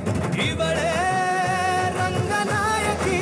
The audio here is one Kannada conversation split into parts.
ಇವಳೇ ರಂಗನಾಯಕಿ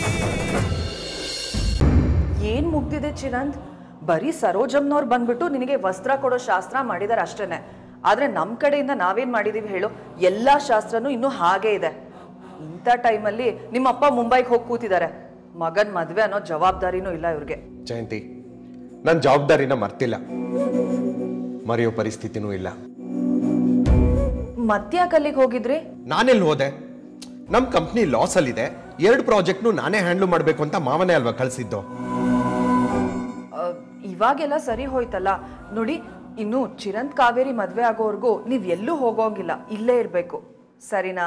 ಏನ್ ಮುಗ್ದಿದೆ ಚಿರಂತ್ ಬರೀ ಸರೋಜಮ್ನವ್ರು ಬಂದ್ಬಿಟ್ಟು ನಿನಗೆ ವಸ್ತ್ರ ಕೊಡೋ ಶಾಸ್ತ್ರ ಮಾಡಿದಾರೆ ಅಷ್ಟೇನೆ ಆದ್ರೆ ನಮ್ ಕಡೆಯಿಂದ ನಾವೇನ್ ಮಾಡಿದೀವಿ ಹೇಳು ಎಲ್ಲಾ ಶಾಸ್ತ್ರನೂ ಇನ್ನೂ ಹಾಗೆ ಇದೆ ಇಂಥ ಟೈಮಲ್ಲಿ ನಿಮ್ಮಪ್ಪ ಮುಂಬೈಗೆ ಹೋಗಿ ಕೂತಿದ್ದಾರೆ ಮಗನ್ ಮದ್ವೆ ಅನ್ನೋ ಜವಾಬ್ದಾರಿನೂ ಇಲ್ಲ ಇವ್ರಿಗೆ ಜಯಂತಿ ನನ್ನ ಜವಾಬ್ದಾರಿನ ಮರ್ತಿಲ್ಲ ಮರೆಯೋ ಪರಿಸ್ಥಿತಿನೂ ಇಲ್ಲ ಮತ್ತ್ಯಾಕ್ ಅಲ್ಲಿಗೆ ಹೋಗಿದ್ರಿ ನಾನೆಲ್ಲಿ ಹೋದೆ ನಮ್ಮ ಕಂಪ್ನಿ ಲಾಸ್ ಅಲ್ಲಿದೆ ಎರಡು ಪ್ರಾಜೆಕ್ಟ್ನು ನಾನೇ ಹ್ಯಾಂಡ್ಲ್ ಮಾಡಬೇಕು ಅಂತ ಮಾವನೇ ಅಲ್ವಾ ಕಳಿಸಿದ್ದು ಆ, ಇವಾಗೆಲ್ಲ ಸರಿ ಹೋಯ್ತಲ್ಲ ನೋಡಿ ಇನ್ನು ಚಿರಂತ್ ಕಾವೇರಿ ಮದ್ವೆ ಆಗೋವರೆಗೂ ನೀವ್ ಎಲ್ಲೂ ಹೋಗೋಂಗಿಲ್ಲ ಇಲ್ಲೇ ಇರ್ಬೇಕು ಸರಿನಾ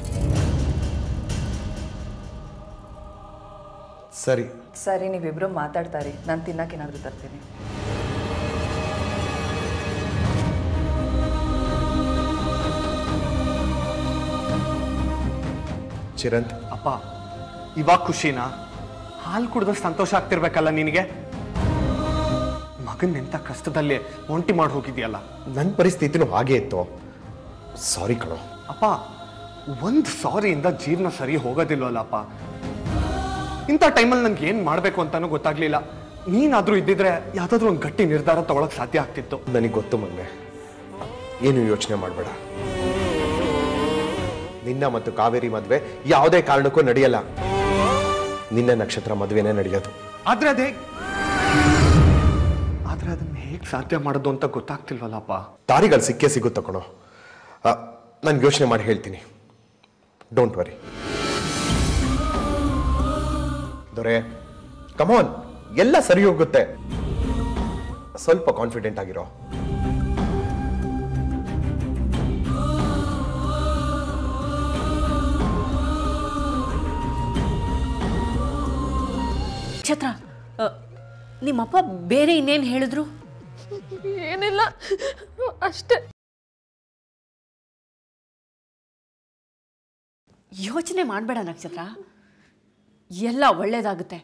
ಸರಿ ಸರಿ ನೀವಿಬ್ರು ಮಾತಾಡ್ತಾರಿ ನಾನು ತಿನ್ನಕ್ಕೇನಾದ್ರೂ ತರ್ತೀನಿ ಚಿರಂತ್ ಅಪ್ಪ ಇವಾಗ ಖುಷಿನಾ ಹಾಲು ಕುಡ್ದ ಸಂತೋಷ ಆಗ್ತಿರ್ಬೇಕಲ್ಲ ನಿನಗೆ ಮಗನ್ ಎಂತ ಕಷ್ಟದಲ್ಲಿ ಒಂಟಿ ಮಾಡಿ ಹೋಗಿದ್ಯಲ್ಲ ನನ್ನ ಪರಿಸ್ಥಿತಿನೂ ಹಾಗೆ ಇತ್ತು ಸಾರಿ ಕಣೋ ಅಪ್ಪ ಒಂದು ಸಾರಿಯಿಂದ ಜೀವನ ಸರಿ ಹೋಗೋದಿಲ್ವಲ್ಲ ಅಪ್ಪ ಇಂಥ ಟೈಮಲ್ಲಿ ನನ್ಗೆ ಏನು ಮಾಡಬೇಕು ಅಂತಾನೂ ಗೊತ್ತಾಗ್ಲಿಲ್ಲ ನೀನಾದ್ರೂ ಇದ್ದಿದ್ರೆ ಯಾವ್ದಾದ್ರು ಒಂದು ಗಟ್ಟಿ ನಿರ್ಧಾರ ತಗೊಳಕ್ ಸಾಧ್ಯ ಆಗ್ತಿತ್ತು ನನಗೆ ಗೊತ್ತು ಮಗನೆ ಏನು ಯೋಚನೆ ಮಾಡಬೇಡ ನಿನ್ನ ಮತ್ತು ಕಾವೇರಿ ಮದುವೆ ಯಾವುದೇ ಕಾರಣಕ್ಕೂ ನಡೆಯಲ್ಲ ನಿನ್ನ ನಕ್ಷತ್ರ ಮದುವೆನೇ ನಡೆಯೋದು ಆದ್ರೆ ಅದೇ ಆದ್ರೆ ಅದನ್ನ ಹೇಗೆ ಸಾಧ್ಯ ಮಾಡೋದು ಅಂತ ಗೊತ್ತಾಗ್ತಿಲ್ವಲ್ಲಪ್ಪ ದಾರಿಗಳು ಸಿಕ್ಕೇ ಸಿಗುತ್ತೆ ಕಣೋ ನಾನು ಯೋಚನೆ ಮಾಡಿ ಹೇಳ್ತೀನಿ ಡೋಂಟ್ ವರಿ ದೊರೆ ಕಮಾನ್ ಎಲ್ಲ ಸರಿ ಹೋಗುತ್ತೆ ಸ್ವಲ್ಪ ಕಾನ್ಫಿಡೆಂಟ್ ಆಗಿರೋ ನಕ್ಷತ್ರ ಅ, ನಿಮ್ಮಪ್ಪ ಬೇರೆ ಇನ್ನೇನು ಹೇಳಿದ್ರು ಏನಿಲ್ಲ ಅಷ್ಟೇ ಯೋಚನೆ ಮಾಡಬೇಡ ನಕ್ಷತ್ರ ಎಲ್ಲ ಒಳ್ಳೇದಾಗುತ್ತೆ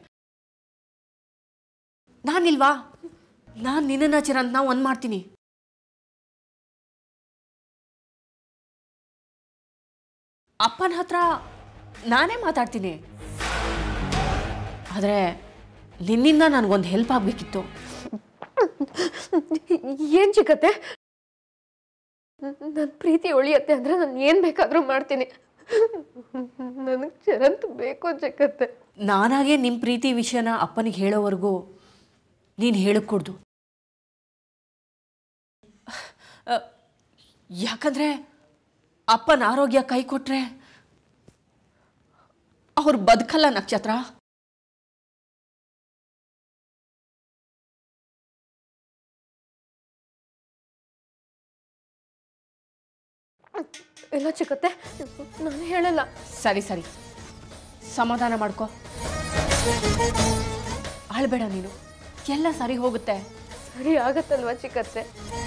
ನಾನಿಲ್ವಾ ನಾನು ನಿನ್ನ ಚಿರಂತ ನಾವು ಒಂದು ಮಾಡ್ತೀನಿ ಅಪ್ಪನ ಹತ್ರ ನಾನೇ ಮಾತಾಡ್ತೀನಿ ಆದರೆ ನಿನ್ನಿಂದ ನನಗೊಂದು ಹೆಲ್ಪ್ ಆಗಬೇಕಿತ್ತು ಏನ್ ಚಿಕ್ಕತ್ತೆ ನನ್ನ ಪ್ರೀತಿ ಉಳಿಯತ್ತೆ ಅಂದ್ರೆ ನಾನು ಏನ್ ಬೇಕಾದ್ರೂ ಮಾಡ್ತೀನಿ ನನಗೆ ಚರಂತ್ ಬೇಕು ಚಿಕ್ಕತ್ತೆ ನಾನಾಗೆ ನಿಮ್ಮ ಪ್ರೀತಿ ವಿಷಯನ ಅಪ್ಪನಿಗೆ ಹೇಳೋವರೆಗೂ ನೀನು ಹೇಳக்கூಡ್ದು ಯಾಕಂದ್ರೆ ಅಪ್ಪನ ಆರೋಗ್ಯ ಕೈ ಕೊಟ್ರೆ ಅವ್ರು ಬದುಕಲ್ಲ ನಕ್ಷತ್ರ ಇಲ್ಲ ಚಿಕ್ಕತ್ತೆ ನಾನು ಹೇಳಲ್ಲ ಸರಿ ಸರಿ ಸಮಾಧಾನ ಮಾಡ್ಕೊ ಅಳ್ಬೇಡ ನೀನು ಎಲ್ಲ ಸರಿ ಹೋಗುತ್ತೆ ಸರಿ ಆಗತ್ತಲ್ವಾ ಚಿಕ್ಕತ್ತೆ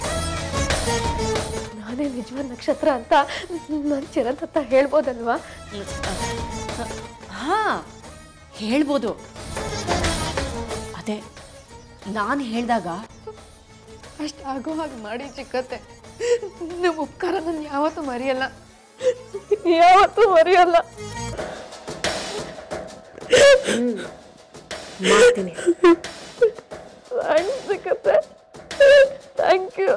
ನಾನೇ ನಿಜವಾದ ನಕ್ಷತ್ರ ಅಂತ ನಾನು ಚಿರಂತ್ ಹತ್ರ ಹೇಳ್ಬೋದಲ್ವಾ ಹಾ ಹೇಳ್ಬೋದು ಅದೇ ನಾನು ಹೇಳಿದಾಗ ಅಷ್ಟು ಆಗೋ ಹಾಗೆ ಮಾಡಿ ಚಿಕ್ಕತ್ತೆ ನಿಮ್ಮ ಉಪಕಾರ ನಾನು ಯಾವತ್ತೂ ಮರೆಯಲ್ಲ ಯಾವತ್ತೂ ಮರೆಯಲ್ಲ ಮಾಡ್ತೀನಿ ಥ್ಯಾಂಕ್ಸ್ ಚಿಕ್ಕತ್ತೆ ಥ್ಯಾಂಕ್ ಯು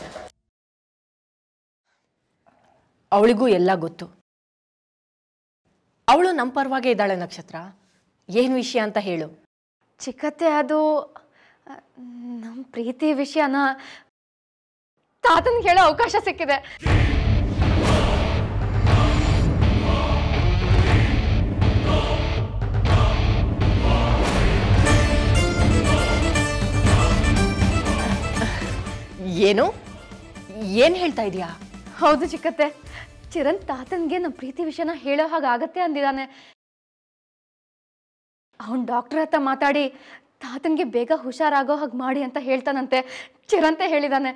ಅವಳಿಗೂ ಎಲ್ಲ ಗೊತ್ತು ಅವಳು ನಮ್ಮ ಪರವಾಗೇ ಇದ್ದಾಳೆ ನಕ್ಷತ್ರ ಏನು ವಿಷಯ ಅಂತ ಹೇಳು ಚಿಕ್ಕತ್ತೆ ಅದು ನಮ್ಮ ಪ್ರೀತಿ ವಿಷಯನ ತಾತನ್ಗೆ ಹೇಳೋ ಅವಕಾಶ ಸಿಕ್ಕಿದೆ ಏನು ಏನು ಹೇಳ್ತಾ ಇದೀಯಾ ಹೌದು ಚಿಕ್ಕತ್ತೆ ಚಿರಣ್ ತಾತನ್ಗೆ ನಮ್ಮ ಪ್ರೀತಿ ವಿಷಯನ ಹೇಳೋ ಹಾಗಾಗತ್ತೆ ಅಂದಿದ್ದಾನೆ ಅವನ್ ಡಾಕ್ಟರ್ ಹತ್ರ ಮಾತಾಡಿ ತಾತನ್ಗೆ ಬೇಗ ಹುಷಾರಾಗೋ ಹಾಗೆ ಮಾಡಿ ಅಂತ ಹೇಳ್ತಾನಂತೆ ಚಿರಂತೆ ಹೇಳಿದಾನೆ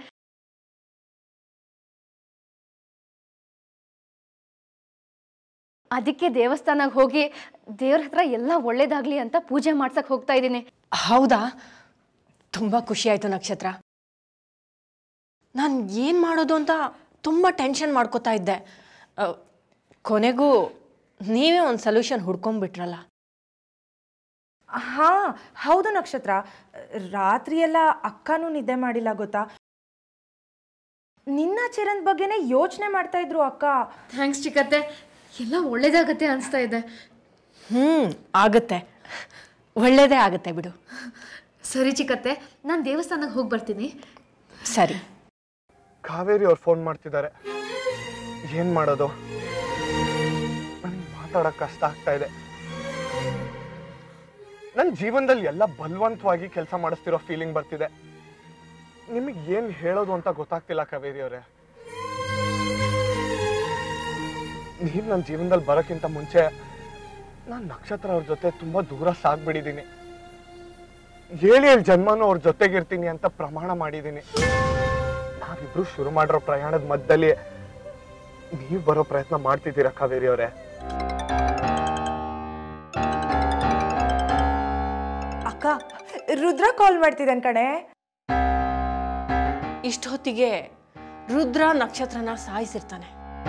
ಅದಕ್ಕೆ ದೇವಸ್ಥಾನಕ್ಕೆ ಹೋಗಿ ದೇವ್ರ ಹತ್ರ ಎಲ್ಲ ಒಳ್ಳೇದಾಗ್ಲಿ ಅಂತ ಪೂಜೆ ಮಾಡ್ಸಕ್ ಹೋಗ್ತಾ ಇದ್ದೀನಿ ಹೌದಾ ತುಂಬ ಖುಷಿ ಆಯಿತು ನಕ್ಷತ್ರ ನಾನು ಏನು ಮಾಡೋದು ಅಂತ ತುಂಬ ಟೆನ್ಷನ್ ಮಾಡ್ಕೋತಾ ಇದ್ದೆ ಅ, ಕೊನೆಗೂ ನೀವೇ ಒಂದು ಸೊಲ್ಯೂಷನ್ ಹುಡ್ಕೊಂಡ್ಬಿಟ್ರಲ್ಲ ಹಾ ಹೌದು ನಕ್ಷತ್ರ ರಾತ್ರಿ ಎಲ್ಲ ಅಕ್ಕನೂ ನಿದ್ದೆ ಮಾಡಿಲ್ಲ ಗೊತ್ತಾ ನಿನ್ನ ಚಿರಂದ್ ಬಗ್ಗೆನೇ ಯೋಚನೆ ಮಾಡ್ತಾ ಇದ್ರು ಅಕ್ಕ ಥ್ಯಾಂಕ್ಸ್ ಚಿಕ್ಕತ್ತೆ ಎಲ್ಲ ಒಳ್ಳೇದಾಗತ್ತೆ ಅನಿಸ್ತಾ ಇದೆ ಹ್ಞೂ ಆಗುತ್ತೆ ಒಳ್ಳೇದೇ ಆಗುತ್ತೆ ಬಿಡು ಸರಿ ಚಿಕ್ಕತ್ತೆ ನಾನು ದೇವಸ್ಥಾನಕ್ಕೆ ಹೋಗಿ ಬರ್ತೀನಿ ಸರಿ ಕಾವೇರಿ ಅವ್ರು ಫೋನ್ ಮಾಡ್ತಿದ್ದಾರೆ ಏನ್ ಮಾಡೋದು ನನ್ಗೆ ಮಾತಾಡಕ್ ಕಷ್ಟ ಆಗ್ತಾ ಇದೆ ನನ್ನ ಜೀವನದಲ್ಲಿ ಎಲ್ಲ ಬಲವಂತವಾಗಿ ಕೆಲಸ ಮಾಡಿಸ್ತಿರೋ ಫೀಲಿಂಗ್ ಬರ್ತಿದೆ ನಿಮಗೆ ಏನ್ ಹೇಳೋದು ಅಂತ ಗೊತ್ತಾಗ್ತಿಲ್ಲ ಕಾವೇರಿ ಅವರೇ ನೀವ್ ನನ್ನ ಜೀವನದಲ್ಲಿ ಬರೋಕ್ಕಿಂತ ಮುಂಚೆ ನಾನು ನಕ್ಷತ್ರ ಅವ್ರ ಜೊತೆ ತುಂಬಾ ದೂರ ಸಾಗ್ಬಿಟ್ಟಿದ್ದೀನಿ ಏಳು ಏಳು ಜನ್ಮನೂ ಅವ್ರ ಜೊತೆಗಿರ್ತೀನಿ ಅಂತ ಪ್ರಮಾಣ ಮಾಡಿದ್ದೀನಿ ನಾವಿಬ್ರು ಶುರು ಮಾಡಿರೋ ಪ್ರಯಾಣದ ಮಧ್ಯದಲ್ಲಿ ನೀವು ಬರೋ ಪ್ರಯತ್ನ ಮಾಡ್ತಿದ್ದೀರಾ ಕಾವೇರಿ ಅವರೇ ಅಕ್ಕ ರುದ್ರ ಕಾಲ್ ಮಾಡ್ತಿದ್ದಾನೆ ಕಣೆ ಇಷ್ಟೊತ್ತಿಗೆ ರುದ್ರ ನಕ್ಷತ್ರನ ಸಾಯಿಸಿರ್ತಾನೆ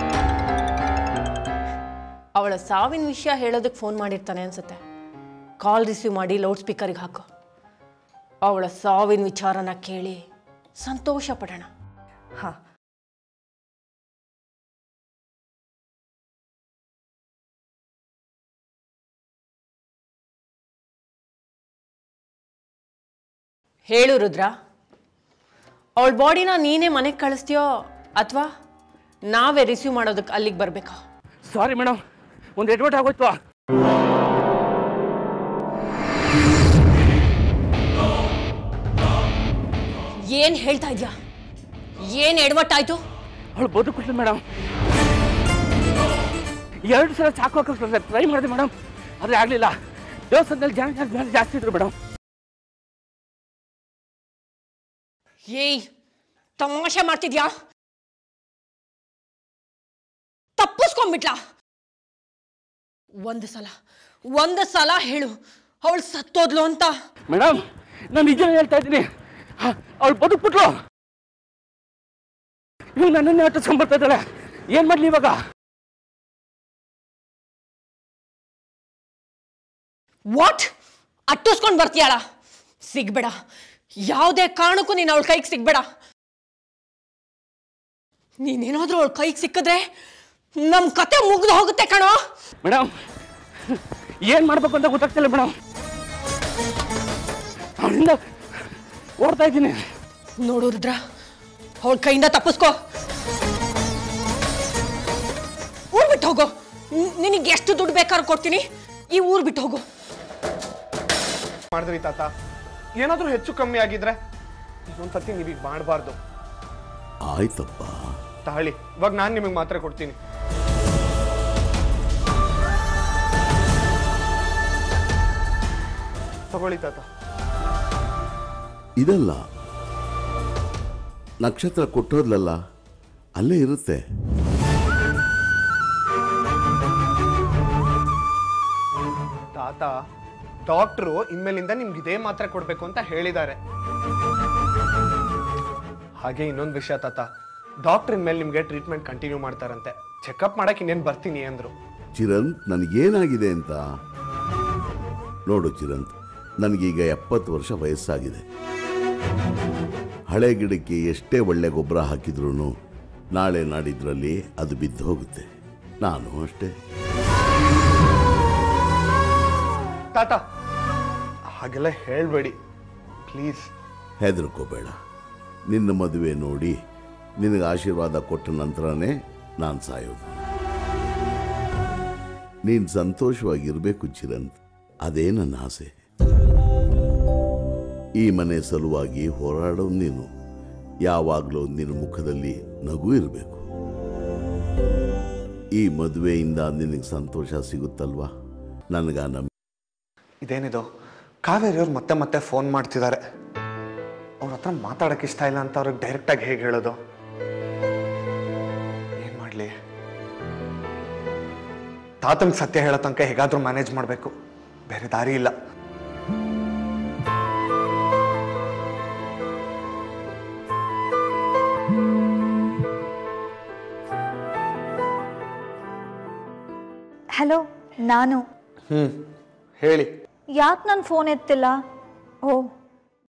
ಅವಳ ಸಾವಿನ ವಿಷಯ ಹೇಳೋದಕ್ಕೆ ಫೋನ್ ಮಾಡಿರ್ತಾನೆ ಅನ್ಸುತ್ತೆ ಕಾಲ್ ರಿಸೀವ್ ಮಾಡಿ ಲೌಡ್ ಸ್ಪೀಕರ್ಗೆ ಹಾಕು ಅವಳ ಸಾವಿನ ವಿಚಾರನ ಕೇಳಿ ಸಂತೋಷ ಪಡೋಣ ಹಾ ಹೇಳು ರುದ್ರ ಅವಳ ಬಾಡಿನ ನೀನೇ ಮನೆಗೆ ಕಳಿಸ್ತೀಯೋ ಅಥವಾ ನಾವೇ ರಿಸೀವ್ ಮಾಡೋದಕ್ಕೆ ಅಲ್ಲಿಗೆ ಬರಬೇಕಾ ಸಾರಿ ಮೇಡಮ್ ಒಂದು ಎಡ್ವರ್ಟ್ ಆಗೋಯ್ತು ಏನು ಹೇಳ್ತಾ ಇದ್ಯಾ ಏನು ಎಡವಟ್ಟಾಯ್ತು ಅವಳು ಬದುಕಿಟ್ಲು ಮೇಡಮ್ ಎರಡು ಸಲ ಚಾಕು ಹಾಕೋಕೆ ಟ್ರೈ ಮಾಡಿದೆ ಮೇಡಮ್ ಆದರೆ ಆಗಲಿಲ್ಲ ದೇವಸ್ಥಾನದಲ್ಲಿ ಜನ ಜನ ಜನ ಜಾಸ್ತಿ ಇದ್ರು ಮೇಡಮ್ ಏಯ್ ತಮಾಷೆ ಮಾಡ್ತಿದ್ಯಾ ತಪ್ಪಿಸ್ಕೊಂಡ್ಬಿಟ್ಲಾ ಒಂದು ಸಲ ಒಂದು ಸಲ ಹೇಳು ಅವಳು ಸತ್ತೋದ್ಲು ಅಂತ ಮೇಡಮ್ ನಾನು ನಿಜ ಹೇಳ್ತಾ ಇದ್ದೀನಿ ಅವಳು ಬದುಕ್ಬಿಟ್ಲು ಇವಾಗ ನನ್ನನ್ನೇ ಅಟ್ಟಿಸ್ಕೊಂಡ್ಬರ್ತಾ ಇದ್ದಾಳೆ ಏನು ಮಾಡಲಿ ಇವಾಗ ವಾಟ್ ಅಟ್ಟಿಸ್ಕೊಂಡು ಬರ್ತೀಯಾಳ ಸಿಗ್ಬೇಡ ಯಾವುದೇ ಕಾರಣಕ್ಕೂ ನೀನು ಅವಳ ಕೈಗೆ ಸಿಗ್ಬೇಡ ನೀನೇನಾದ್ರೂ ಅವಳ ಕೈಗೆ ಸಿಕ್ಕಿದ್ರೆ ನಮ್ಮ ಕತೆ ಮುಗ್ದು ಹೋಗುತ್ತೆ ಕಣೋ ಮೇಡಮ್ ಏನು ಮಾಡಬೇಕು ಅಂತ ಗೊತ್ತಾಗ್ತಿಲ್ಲ ಮೇಡಮ್ ಅವಳಿಂದ ಓಡ್ತಾ ಇದ್ದೀನಿ ನೋಡು ರುದ್ರ ಅವಳ ಕೈಯಿಂದ ತಪ್ಪಿಸ್ಕೋ ಊರ್ ಬಿಟ್ಟು ಹೋಗು ನಿನಗೆ ಎಷ್ಟು ದುಡ್ಡು ಬೇಕಾದ್ರೂ ಕೊಡ್ತೀನಿ ಈ ಊರ್ ಬಿಟ್ಟು ಹೋಗು ಮಾಡಿದ್ರಿ ತಾತ ಏನಾದ್ರೂ ಹೆಚ್ಚು ಕಮ್ಮಿ ಆಗಿದ್ರೆ ಇನ್ನೊಂದ್ಸತಿ ನೀವೀಗ ಮಾಡಬಾರ್ದು ಆಯ್ತಪ್ಪ ತಾಳಿ ಇವಾಗ ನಾನು ನಿಮಗೆ ಮಾತ್ರ ಕೊಡ್ತೀನಿ ತಗೊಳ್ಳಿ ತಾತ ಇದಲ್ಲ ನಕ್ಷತ್ರ ಕೊಟ್ಟೋದ್ಲಲ್ಲ ಅಲ್ಲೇ ಇರುತ್ತೆ ತಾತ ಡಾಕ್ಟ್ರು ಇನ್ಮೇಲಿಂದ ನಿಮ್ಗೆ ಇದೇ ಮಾತ್ರೆ ಕೊಡ್ಬೇಕು ಅಂತ ಹೇಳಿದ್ದಾರೆ ಹಾಗೆ ಇನ್ನೊಂದು ವಿಷಯ ತಾತ ಡಾಕ್ಟರ್ ಇನ್ಮೇಲೆ ನಿಮ್ಗೆ ಟ್ರೀಟ್ಮೆಂಟ್ ಕಂಟಿನ್ಯೂ ಮಾಡ್ತಾರಂತೆ ಚೆಕಪ್ ಮಾಡಕ್ ಇನ್ನೇನು ಬರ್ತೀನಿ ಅಂದ್ರು ಚಿರಂತ್ ನನಗೇನಾಗಿದೆ ಅಂತ ನೋಡು ಚಿರಂತ್ ನನಗೀಗ ಎಪ್ಪತ್ತು ವರ್ಷ ವಯಸ್ಸಾಗಿದೆ ಹಳೆ ಗಿಡಕ್ಕೆ ಎಷ್ಟೇ ಒಳ್ಳೆ ಗೊಬ್ಬರ ಹಾಕಿದ್ರೂ ನಾಳೆ ನಾಡಿದ್ರಲ್ಲಿ ಅದು ಬಿದ್ದು ಹೋಗುತ್ತೆ ನಾನು ಅಷ್ಟೇ ತಾತ ಹಾಗೆಲ್ಲ ಹೇಳ್ಬೇಡಿ ಪ್ಲೀಸ್ ಹೆದರ್ಕೋಬೇಡ ನಿನ್ನ ಮದುವೆ ನೋಡಿ ನಿನಗೆ ಆಶೀರ್ವಾದ ಕೊಟ್ಟ ನಂತರನೇ ನಾನು ಸಾಯೋದು ನೀನು ಸಂತೋಷವಾಗಿರಬೇಕು ಚಿರಂತ್ ಅದೇ ನನ್ನ ಆಸೆ ಈ ಮನೆ ಸಲುವಾಗಿ ಹೋರಾಡೋ ನೀನು ಯಾವಾಗಲೂ ನಿನ್ನ ಮುಖದಲ್ಲಿ ನಗು ಇರಬೇಕು ಈ ಮದುವೆಯಿಂದ ನಿನಗೆ ಸಂತೋಷ ಸಿಗುತ್ತಲ್ವಾ ನನಗ ನಮ್ ಇದೇನಿದು ಕಾವೇರಿ ಅವ್ರು ಮತ್ತೆ ಮತ್ತೆ ಫೋನ್ ಮಾಡ್ತಿದ್ದಾರೆ ಅವ್ರ ಹತ್ರ ಮಾತಾಡಕ್ ಇಷ್ಟ ಇಲ್ಲ ಅಂತ ಅವ್ರಿಗೆ ಡೈರೆಕ್ಟ್ ಆಗಿ ಹೇಗೆ ಹೇಳೋದು ಏನ್ ಮಾಡ್ಲಿ ತಾತಂಗ್ ಸತ್ಯ ಹೇಳೋ ತನಕ ಹೇಗಾದ್ರೂ ಮ್ಯಾನೇಜ್ ಮಾಡಬೇಕು ಬೇರೆ ದಾರಿ ಇಲ್ಲ ಹಲೋ ನಾನು ಹ್ಞೂ ಹೇಳಿ ಯಾಕೆ ನನ್ನ ಫೋನ್ ಎತ್ತಿಲ್ಲ ಓ